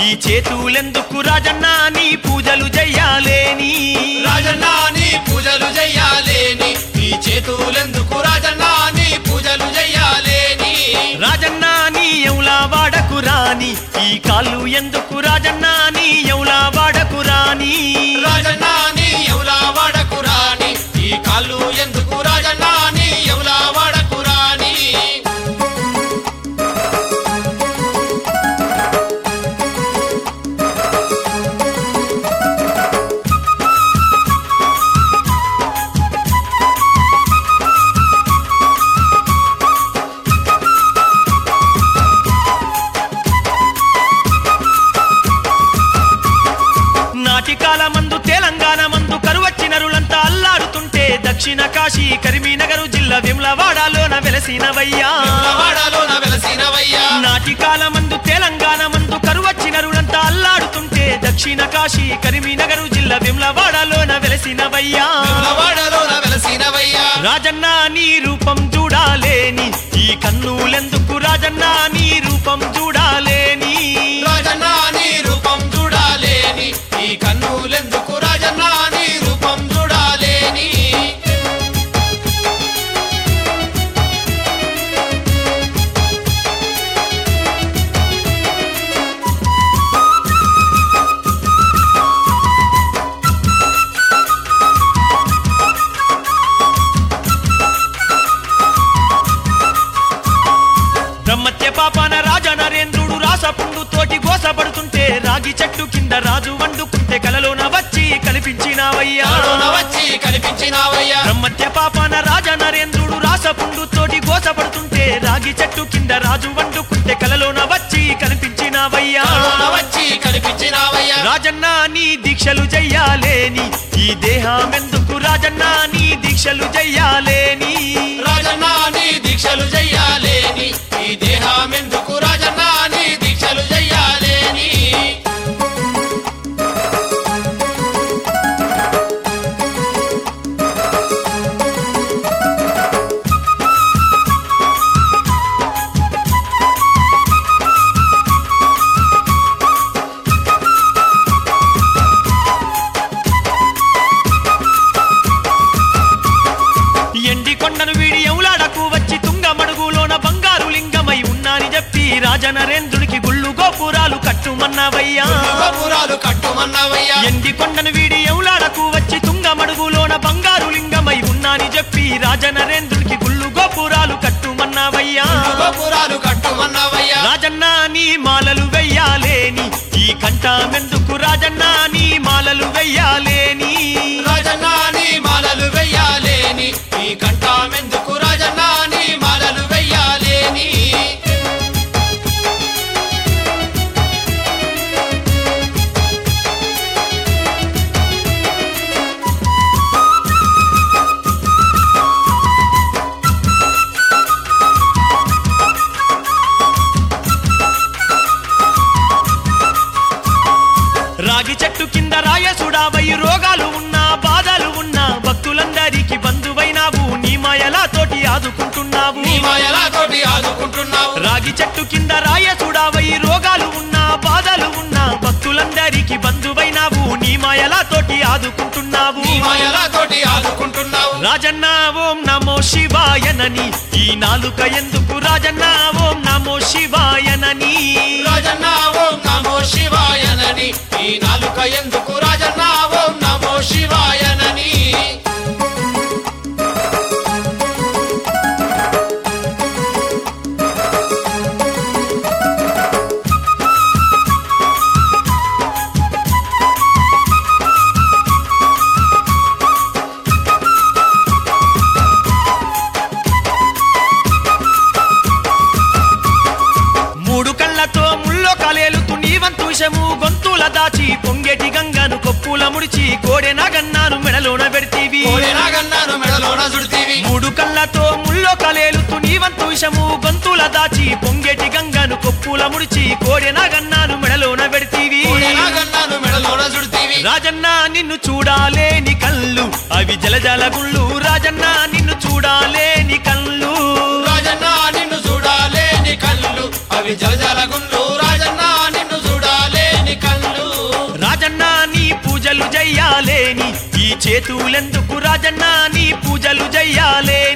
ఈ చేతులెందుకు రాజన్న నీ పూజలు చెయ్యాలేని రాజన్న నీ పూజలు చెయ్యాలేని నీ చేతులెందుకు రాజన్న నీ పూజలు చెయ్యాలేని రాజన్న నీ ఎవలా వాడకు రాని ఈ కాళ్ళు ఎందుకు రాజన్న నీ ఎవలా వాడకు రాని రాజన్న నీ ఎవలా వాడకు రాని ఈ కాళ్ళు ఎందుకు రాజన్న నీ ఎవలా వాడకు రాని నాటి కాలమందు తెలంగాణ మందు కరువచ్చినరులంతా అల్లాడుతుంటే దక్షిణ కాశీ కరీంనగర్ జిల్లా విమ్లవాడలోన వెలసినవయ్యా వాడలోన వెలసినవయ్యా నాటి కాలమందు తెలంగాణ మందు కరువచ్చినరులంతా అల్లాడుతుంటే దక్షిణ కాశీ కరీంనగర్ జిల్లా విమ్లవాడలోన వెలసినవయ్యా వాడలోన వెలసినవయ్యా రాజన్న నీ రూపం చూడాలేని ఈ కన్నులెందుకు రాజన్న నీ రూపం చూడాలేని రాజన్న నీ రూపం చూడాలేని ఈ కన్నులెందుకు రాజన్న నీ రూపం చూడాలేని బ్రహ్మత్య పాపాన రాజ నరేంద్రుడు రాసపుండు తోటి గోసపడుతుంటే రాగి చెట్టు కింద రాజు వండుకుంటే కలలోన వచ్చి కల్పించినావయ్యా ఆడోన వచ్చి కనిపించినావయ్యా బ్రహ్మత్య పాపాన రాజ నరేంద్రుడు రాసపుండు తోటి గోసపడుతుంటే రాగి చెట్టు కింద రాజు వండుకుంటే కలలోన వచ్చి కనిపించినావయ్యా ఆడోన వచ్చి కనిపించినావయ్యా రాజన్న నీ దీక్షలు చెయ్యాలేని ఈ దేహమెందుకు రాజన్న నీ దీక్షలు చెయ్యాలేని రాజన్న నీ దీక్షలు చెయ్యాలేని ఈ దేహమెందుకు రాజన్న నీ దీక్షలు చెయ్యాలేని ఎండి కొండను వీడి ఎవలాడకు వచ్చి తుంగ మడుగులోన బంగారు లింగమై ఉన్నాని చెప్పి రాజనరేంద్రుడికి గుళ్ళు గోపురాలు కట్టుమన్నావయ్యా గోపురాలు కట్టుమన్నావయ్యా ఎండి కొండను వీడి ఎవలాడకు వచ్చి తుంగ మడుగులోన బంగారు లింగమై ఉన్నాని చెప్పి రాజనరేంద్రుడికి గుళ్ళు గోపురాలు కట్టుమన్నావయ్యా గోపురాలు కట్టుమన్నావయ్యా రాజన్న నీ మాలలు వెయ్యాలేని ఈ కంఠమెందుకు రాజన్న నీ మాలలు వెయ్యాలేని రాజన్న నీ మాలలు వెయ్యాలేని ఈ కంఠమెందుకు రాజన్న నీ మాలలు వెయ్యాలేని రాగి చెట్టు కింద రాయసుడావై రోగాలు ఉన్నా బాధలు ఉన్నా భక్తులందరికీ బంధువైనావు నీ మాయలా తోటి ఆదుకుంటున్నావు నీ మాయలా తోటి ఆదుకుంటున్నావు రాగి చెట్టు కింద రాయసుడావై రోగాలు ఉన్నా బాధలు ఉన్నా భక్తులందరికీ బంధువైనావు నీ మాయలా తోటి ఆదుకుంటున్నావు నీ మాయలా తోటి ఆదుకుంటున్నావు రాజన్న ఓం నమో శివాయనని ఈ నాలుక ఎందుకు రాజన్న ఓం నమో శివాయనని రాజన్న ఓం నమో శివాయనని ఈ నాలుక ఎందుకు రాజన్న ఓం నమో శివాయనని మూడు కళ్ళతో ముల్లో కలేలుతూ నీవంతు విషము గొంతుల దాచి పొంగేటి గంగను కొప్పుల ముడిచి కోడె నగన్నాను మెడలోన పెడితీవి కోడెనాగన్నాను మెడలోన చుడితీవి మూడు కళ్ళతో ముల్లో కలేలుతూ నీవంతు విషము గొంతుల దాచి పొంగేటి గంగను కొప్పుల ముడిచి కోడె నగన్నాను మెడలోన పెడితీవి కోడెనాగన్నాను మెడలోన చుడితీవి రాజన్న నిన్ను చూడాలేని కళ్ళు అవి జలజల గుళ్ళు రాజన్న నిన్ను చూడాలేని కళ్ళు రాజన్న నిన్ను చూడాలేని కళ్ళు అవి జలజల గుండ్లు రాజన్న నిన్ను చూడాలేని చేతులెందుకు రాజన్న నీ పూజలు చెయ్యాలే